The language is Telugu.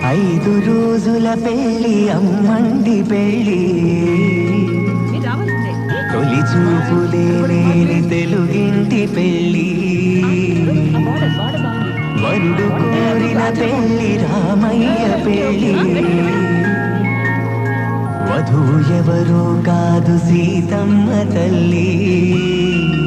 ఐదు రోజుల పెళ్లి అమ్మండి పెళ్లి మీరు రావాల్సిందే తొలి చూపులే లేని తెలుగింటి పెళ్లి ఆ బార్డర్ బార్డర్ బాగుంది వరుడు కోరిన పెళ్లి రామయ్య పెళ్లి వధువు ఎవరో కాదు సీతమ్మ తల్లి